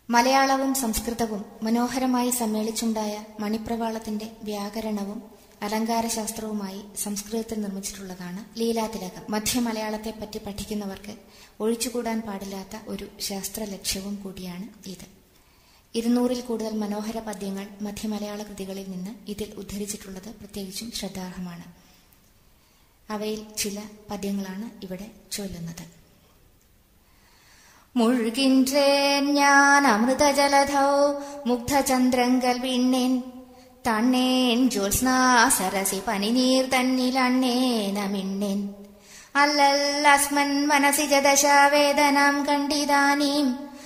മലയാളവും സംസ്കൃതവും മനോഹരമായി സമ്മേളിച്ചുണ്ടായ മണിപ്രവാളത്തിന്റെ വ്യാകരണവും അലങ്കാരശാസ്ത്രവുമായി സംസ്കൃതത്തിൽ നിർമ്മിച്ചിട്ടുള്ളതാണ് ലീലാതിലകം മധ്യമലയാളത്തെ പറ്റി പഠിക്കുന്നവർക്ക് ഒഴിച്ചുകൂടാൻ പാടില്ലാത്ത ഒരു ശാസ്ത്ര ലക്ഷ്യവും കൂടിയാണ് ഇത് ഇരുന്നൂറിൽ കൂടുതൽ മനോഹര പദ്യങ്ങൾ മധ്യമലയാള കൃതികളിൽ നിന്ന് ഇതിൽ ഉദ്ധരിച്ചിട്ടുള്ളത് പ്രത്യേകിച്ചും ശ്രദ്ധാർഹമാണ് അവയിൽ ചില പദ്യങ്ങളാണ് ഇവിടെ ചൊല്ലുന്നത് മുഴുകിன்றேன் ഞാൻ അമൃതജലധൗ മുഗ്ധചന്ദ്രങ്കൽ വിണ്ണേൻ തണ്ണേൻ ജ്യോത്സ്നാ സരസി പനിനീർ തന്നിലണ്ണേനമിണ്ണേൻ അല്ലൽ അസ്മൻ മനസി ജദശാവേദനാം കണ്ടിതാനീം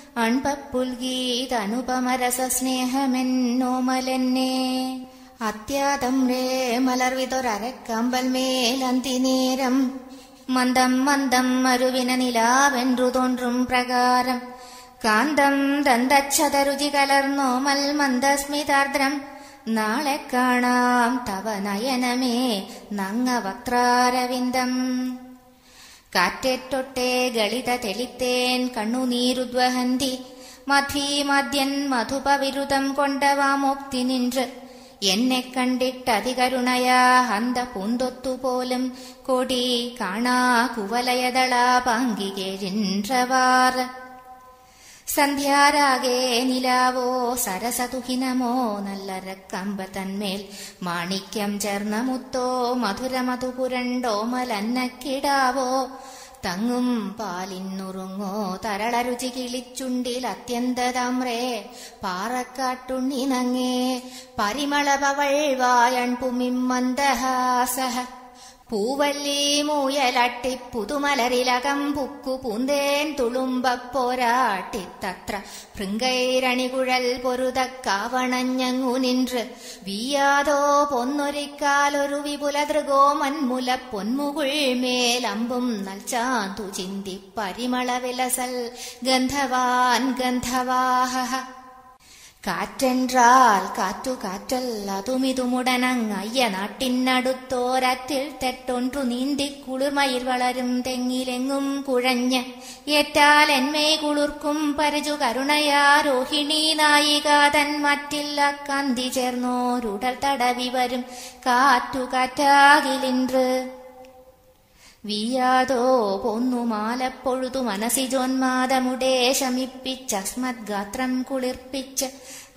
അൺപപ്പുൽഗീതനുപമരസ സ്നേഹമെന്നോമലെന്നെ അത്യാതം രേ മലർവിതൊരക്കമ്പൽ മേലന്തി നേരം മന്ദം മന്ദം മരുവിന നിലാവെன்றു തോன்றுം പ്രകാരം കാന്തം ദന്തച്ഛതരുചി കലർന്നോമൽ മന്ദസ്മിതാർദ്രം നാളെ കാണാം തവ നയനമേ നങ്ങ വക്രാരവിന്ദം കാറ്റേറ്റൊട്ടെ ഗളിത തെളിത്തേൻ കണ്ണുനീരുദ്വഹന്തി മധ്വീമദ്യൻ മധുപവിരുതം കൊണ്ടവാമോക്തി നിன்று എന്നെ കണ്ടിട്ടതികരുണയാ ഹന്ത പൂന്തൊത്തുപോലും കൊടി കാണാ കുവലയതളാ പങ്കികേഴിன்றവാറ് സന്ധ്യാരാഗേ നിലാവോ സരസതുഹിനമോ നല്ലരക്കമ്പ തന്മേൽ മാണിക്യം ചേർന്ന മുത്തോ മധുരമധു പുരണ്ടോ മലന്നക്കിടാവോ തങ്ങും പാലിന്നുറുങ്ങോ തരളരുചി കിളിച്ചുണ്ടിൽ അത്യന്തതാമ്രേ പാറക്കാട്ടുണ്ണി നങ്ങേ പരിമളപവൾ വായൺ പുമിം മന്ദഹാസഹ പൂവല്ലി മൂയലട്ടി പുതുമലരിലകം പുക്കു പൂന്തേൻ തുളുമ്പപ്പോരാട്ടിത്തത്ര ഭൃങ്കൈരണികുഴൽ പൊരുതക്കാവണഞ്ഞങ്ങു നിன்று വീയാതോ പൊന്നൊരിക്കാലൊരു വിപുല ദൃഗോമന്മുല പൊന്മുകുൾ മേലമ്പും നൽചാന്തു ചിന്തി പരിമള വിലസൽ ഗന്ധവാൻ ഗന്ധവാഹ കാറ്റെൻറാൽ കാറ്റു കാറ്റല്ല അതുമിതുമുടനങ്ങയ്യ നാട്ടിനടുത്തോരറ്റിൽ തെട്ടൊണ്ടു നീന്തി കുളിർമയിൽ വളരും തെങ്ങിലെങ്ങും കുഴഞ്ഞ് ഏറ്റാൽ എന്മേ കുളിർക്കും പരിചു കരുണയാ രോഹിണി നായിക തൻ മറ്റില്ല കന്തി ചേർന്നോരുടൽ തടവി വരും കാറ്റു കാറ്റാകിലിன்று വീയാതോ പൊന്നു മാലപ്പൊഴുതു മനസ്സിജോന്മാദമുടേ ശമിപ്പിച്ചസ്മത് ഗാത്രം കുളിർപ്പിച്ച്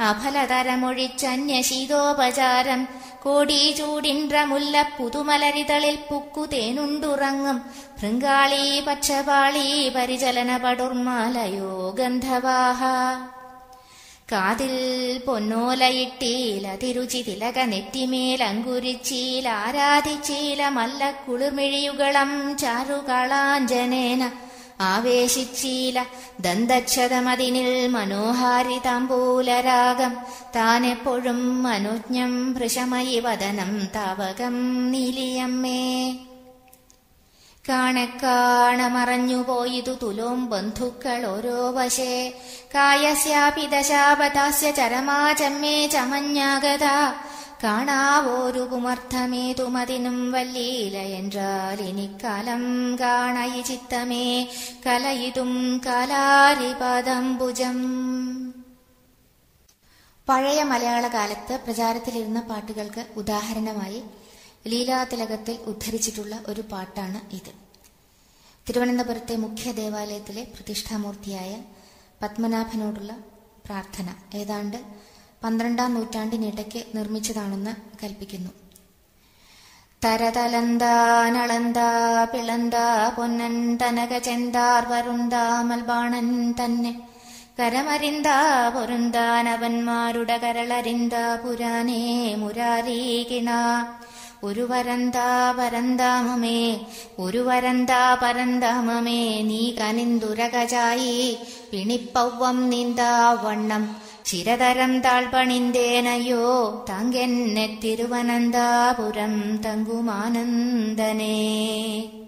അഫലതരമൊഴിച്ചന്യശീതോപചാരം കോടി ചൂടിன்ற മുല്ല പുതുമലരിതളിൽ പുക്കു തേനുണ്ടുറങ്ങും ഭൃങ്കാളി പച്ചപാളി പരിചലന പടുർമാലയോ ഗന്ധവാഹ കാതിൽ പൊന്നോലയിട്ടീല തിരുചി തിലക നെറ്റിമേലങ്കുരിച്ചീല ആരാധിച്ചീല മല്ല കുളിർമിഴിയുകളം ചാരുകളാഞ്ജനേന ആവേശിച്ചീല ദന്തക്ഷതമതിനിൽ മനോഹാരി താമ്പൂലരാഗം താനെപ്പോഴും മനോജ്ഞം ഭൃശമയി വദനം താവകം നീലിയമ്മേ കാണക്കാണ മറഞ്ഞുപോയിതു തുലോം ബന്ധുക്കൾ ഓരോ വശേ കായസ്യാപി ദശാപദാസ്യ ചരമാചമ്മേ ചമഞ്ഞാഗത കാണാവോരു പുമർത്ഥമേതുമതിനും വല്ലീല என்றால் ഇനിക്കാലം കാണയി ചിത്തമേ കലയിതും കാലാരിപദംബുജം പഴയ മലയാള കാലത്ത് പ്രചാരത്തിലിരുന്ന പാട്ടുകൾക്ക് ഉദാഹരണമായി ലീലാതിലകത്തിൽ ഉദ്ധരിച്ചിട്ടുള്ള ഒരു പാട്ടാണ് ഇത് തിരുവനന്തപുരത്തെ മുഖ്യ ദേവാലയത്തിലെ പ്രതിഷ്ഠാമൂർത്തിയായ പത്മനാഭനോടുള്ള പ്രാർത്ഥന ഏതാണ്ട് പന്ത്രണ്ടാം നൂറ്റാണ്ടിനിടയ്ക്ക് നിർമ്മിച്ചതാണെന്ന് കൽപ്പിക്കുന്നു തരതലന്താനളന്താ പിളന്താ പൊന്നൻ തനക ചെന്താർ വരുന്താ മൽബാണൻ തന്നെ കരമരിന്താ പൊരുന്താനവന്മാരുടെ കരളരിന്താ പുരാനേ മുരാരീകിണ ഒരു വരന്താ പരന്താമമേ ഒരു വരന്താ പരന്താമമേ നീ കനിന്തുരകജായി പിണിപ്പൗവം നീന്താ വണ്ണം ചിരതരം താഴ്പണിന്തേനയോ തങ്കെന്നെ തിരുവനന്താപുരം തങ്കുമാനന്ദനേ